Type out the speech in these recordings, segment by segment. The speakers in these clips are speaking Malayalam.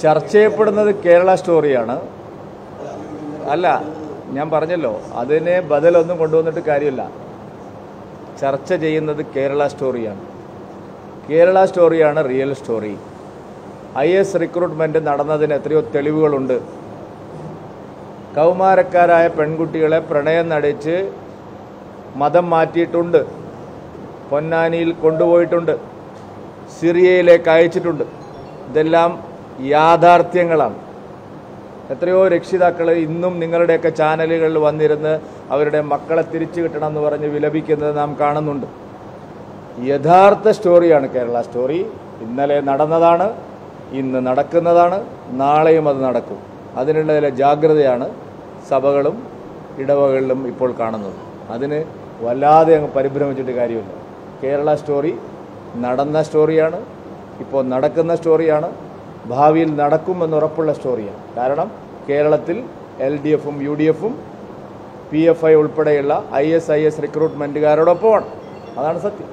ചർച്ച ചെയ്യപ്പെടുന്നത് കേരള സ്റ്റോറിയാണ് അല്ല ഞാൻ പറഞ്ഞല്ലോ അതിനെ ബദലൊന്നും കൊണ്ടുവന്നിട്ട് കാര്യമില്ല ചർച്ച ചെയ്യുന്നത് കേരള സ്റ്റോറിയാണ് കേരള സ്റ്റോറിയാണ് real story I S recruitment നടന്നതിന് എത്രയോ തെളിവുകളുണ്ട് കൗമാരക്കാരായ പെൺകുട്ടികളെ പ്രണയം നടിച്ച് മതം മാറ്റിയിട്ടുണ്ട് പൊന്നാനിയിൽ കൊണ്ടുപോയിട്ടുണ്ട് സിറിയയിലേക്ക് അയച്ചിട്ടുണ്ട് ഇതെല്ലാം യാഥാർത്ഥ്യങ്ങളാണ് എത്രയോ രക്ഷിതാക്കൾ ഇന്നും നിങ്ങളുടെയൊക്കെ ചാനലുകളിൽ വന്നിരുന്ന് അവരുടെ മക്കളെ തിരിച്ചു കിട്ടണമെന്ന് പറഞ്ഞ് വിലപിക്കുന്നത് നാം കാണുന്നുണ്ട് യഥാർത്ഥ സ്റ്റോറിയാണ് കേരള സ്റ്റോറി ഇന്നലെ നടന്നതാണ് ഇന്ന് നടക്കുന്നതാണ് നാളെയും അത് നടക്കും അതിനുള്ള ചില ജാഗ്രതയാണ് സഭകളും ഇടവകളിലും ഇപ്പോൾ കാണുന്നത് അതിന് വല്ലാതെ അങ്ങ് പരിഭ്രമിച്ചിട്ട് കാര്യമില്ല കേരള സ്റ്റോറി നടന്ന സ്റ്റോറിയാണ് ഇപ്പോൾ നടക്കുന്ന സ്റ്റോറിയാണ് ഭാവിയിൽ നടക്കുമെന്ന് ഉറപ്പുള്ള സ്റ്റോറിയാണ് കാരണം കേരളത്തിൽ എൽ ഡി എഫും യു ഡി എഫും പി എഫ് ഐ ഉൾപ്പെടെയുള്ള ഐ എസ് ഐ എസ് റിക്രൂട്ട്മെൻറ്റുകാരോടൊപ്പമാണ് അതാണ് സത്യം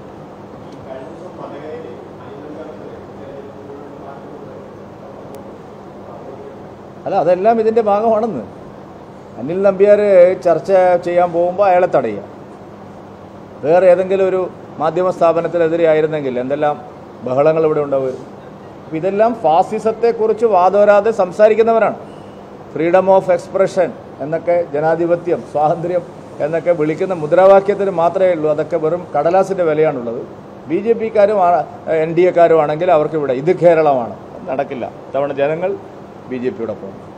അല്ല അതെല്ലാം ഇതിൻ്റെ ഭാഗമാണെന്ന് അനിൽ നമ്പ്യാർ ചർച്ച ചെയ്യാൻ പോകുമ്പോൾ അയാളെ തടയുക വേറെ ഏതെങ്കിലും ഒരു മാധ്യമ സ്ഥാപനത്തിനെതിരെ ആയിരുന്നെങ്കിൽ എന്തെല്ലാം ബഹളങ്ങൾ ഇവിടെ ഉണ്ടാവുമായിരുന്നു അപ്പം ഇതെല്ലാം ഫാസിസത്തെക്കുറിച്ച് വാദോരാതെ സംസാരിക്കുന്നവരാണ് ഫ്രീഡം ഓഫ് എക്സ്പ്രഷൻ എന്നൊക്കെ ജനാധിപത്യം സ്വാതന്ത്ര്യം എന്നൊക്കെ വിളിക്കുന്ന മുദ്രാവാക്യത്തിന് മാത്രമേ ഉള്ളൂ അതൊക്കെ വെറും കടലാസിൻ്റെ വിലയാണുള്ളത് ബി ജെ പിക്കാരും എൻ ഡി എക്കാരും ആണെങ്കിൽ അവർക്ക് ഇവിടെ ഇത് കേരളമാണ് നടക്കില്ല തവണ ജനങ്ങൾ ബി ജെ പിയോടൊപ്പം